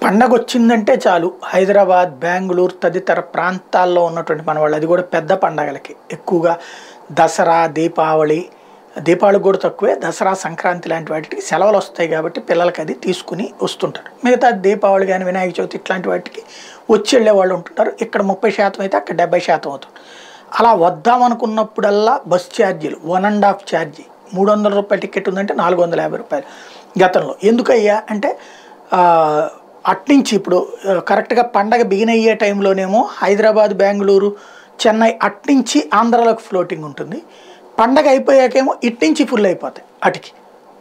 పండగ వచ్చిందంటే చాలు హైదరాబాద్ బెంగళూరు తదితర ప్రాంతాల్లో ఉన్నటువంటి మన వాళ్ళు అది కూడా పెద్ద పండగలకి ఎక్కువగా దసరా దీపావళి దీపావళి కూడా తక్కువే దసరా సంక్రాంతి లాంటి వాటికి సెలవులు వస్తాయి కాబట్టి పిల్లలకి అది తీసుకుని వస్తుంటారు మిగతా దీపావళి కానీ వినాయక చవితి ఇట్లాంటి వాటికి వచ్చి వెళ్ళే వాళ్ళు ఉంటుంటారు ఇక్కడ ముప్పై శాతం అయితే అక్కడ డెబ్బై శాతం అవుతుంది అలా వద్దామనుకున్నప్పుడల్లా బస్ ఛార్జీలు వన్ అండ్ హాఫ్ ఛార్జీ మూడు వందల రూపాయల టికెట్ ఉందంటే నాలుగు వందల యాభై రూపాయలు గతంలో ఎందుకయ్యా అంటే ఆ, అట్నుంచి ఇప్పుడు ఆ, కరెక్ట్గా పండగ బిగిన్ అయ్యే టైంలోనేమో హైదరాబాద్ బెంగళూరు చెన్నై అట్నుంచి ఆంధ్రాలోకి ఫ్లోటింగ్ ఉంటుంది పండగ అయిపోయాకేమో ఇట్నుంచి ఫుల్ అయిపోతాయి అటుకి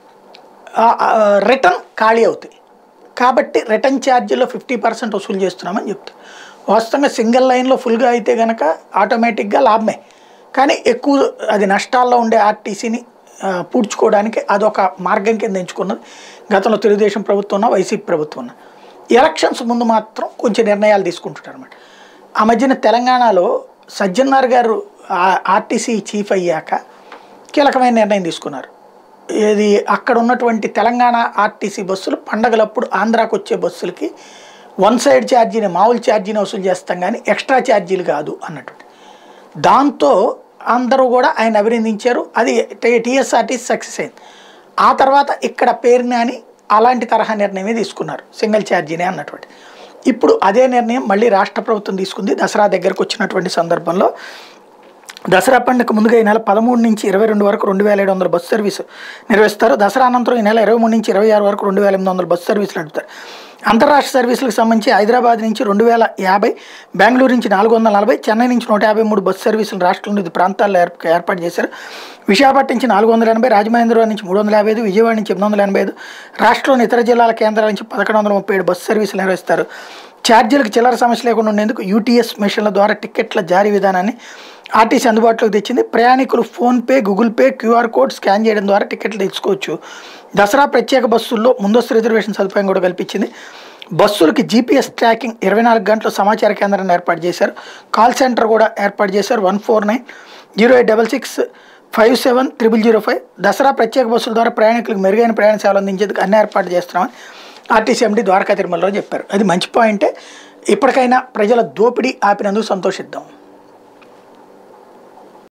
రిటర్న్ ఖాళీ అవుతాయి కాబట్టి రిటర్న్ ఛార్జీలో ఫిఫ్టీ పర్సెంట్ వసూలు చేస్తున్నామని చెప్తారు వాస్తవంగా సింగిల్ లైన్లో ఫుల్గా అయితే కనుక ఆటోమేటిక్గా లాభమే కానీ ఎక్కువ అది నష్టాల్లో ఉండే ఆర్టీసీని ఆ, పూడ్చుకోవడానికి అదొక మార్గం కింద ఎంచుకున్నది గతంలో తెలుగుదేశం ప్రభుత్వం ఉన్న వైసీపీ ప్రభుత్వం ఉన్న ఎలక్షన్స్ ముందు మాత్రం కొంచెం నిర్ణయాలు తీసుకుంటుంటారు అనమాట ఆ మధ్యన తెలంగాణలో సజ్జన్నార్ గారు ఆ- ఆర్టీసీ చీఫ్ అయ్యాక కీలకమైన నిర్ణయం తీసుకున్నారు ఇది అక్కడ ఉన్నటువంటి తెలంగాణ ఆర్టీసీ బస్సులు పండగలప్పుడు ఆంధ్రాకు వచ్చే బస్సులకి వన్ సైడ్ ఛార్జీని మామూలు ఛార్జీని వసూలు చేస్తాం కానీ ఎక్స్ట్రా ఛార్జీలు కాదు అన్నట్టు దాంతో అందరూ కూడా ఆయన అభినందించారు అది టీఎస్ఆర్టీసీ సక్సెస్ అయింది ఆ తర్వాత ఇక్కడ పేరుని అని అలాంటి తరహా నిర్ణయమే తీసుకున్నారు సింగిల్ ఛార్జీనే అన్నటువంటి ఇప్పుడు అదే నిర్ణయం మళ్ళీ రాష్ట్ర ప్రభుత్వం తీసుకుంది దసరా దగ్గరకు వచ్చినటువంటి సందర్భంలో దసరా పండుగ ముందుగా ఈ నెల పదమూడు నుంచి ఇరవై రెండు వరకు రెండు వేల ఏడు వందల బస్సు సర్వీసు నిర్వహిస్తారు దసరా అనంతరం ఈ నెల ఇరవై మూడు నుంచి ఇరవై ఆరు వరకు రెండు వేల ఎనిమిది వందల బస్సు సర్వీసులు నడుపుతారు అంతరాష్ట్ర సర్వీసులకు సంబంధించి హైదరాబాద్ నుంచి రెండు వేల యాభై బెంగళూరు నుంచి నాలుగు వందల నలభై చెన్నై నుంచి నూట యాభై మూడు బస్సు సర్వీసులు రాష్ట్రంలో వివిధ ప్రాంతాల్లో ఏర్ప- ఏర్పాటు చేశారు విశాఖపట్నం నుంచి నాలుగు వందల ఎనభై రాజమహేంద్రవరం నుంచి మూడు వందల యాభై ఐదు విజయవాడ నుంచి ఎనిమిది వందల ఎనభై ఐదు రాష్ట్రంలోని ఇతర జిల్లాల కేంద్రాల నుంచి పదకొండు వందల ముప్పై ఏడు బస్సు సర్వీసులు నిర్వహిస్తారు ఛార్జీలకు చిల్లర సమస్య లేకుండా ఉండేందుకు యూటీఎస్ మిషన్ల ద్వారా టిక్కెట్ల జారీ విధానాన్ని ఆర్టీసీ అందుబాటులోకి తెచ్చింది ప్రయాణికులు PhonePe Google Pay QR code scan చేయడం ద్వారా టికెట్లు తెచ్చుకోవచ్చు దసరా ప్రత్యేక బస్సుల్లో ముందస్తు రిజర్వేషన్ సదుపాయం కూడా కల్పించింది బస్సులకి జీపీఎస్ ట్రాకింగ్ ఇరవై నాలుగు గంటల సమాచార కేంద్రాన్ని ఏర్పాటు చేశారు కాల్ సెంటర్ కూడా ఏర్పాటు చేశారు one four nine zero eight double six five seven triple zero five Dasara ప్రత్యేక బస్సుల ద్వారా ప్రయాణికులకు మెరుగైన ప్రయాణ సేవలు అందించేందుకు అన్ని ఏర్పాటు చేస్తున్నామని ఆర్టీసీ ఎండీ ద్వారకా తిరుమలలో చెప్పారు అది మంచి పాయింటే ఇప్పటికైనా ప్రజల దోపిడీ ఆపినందుకు సంతోషిద్దాం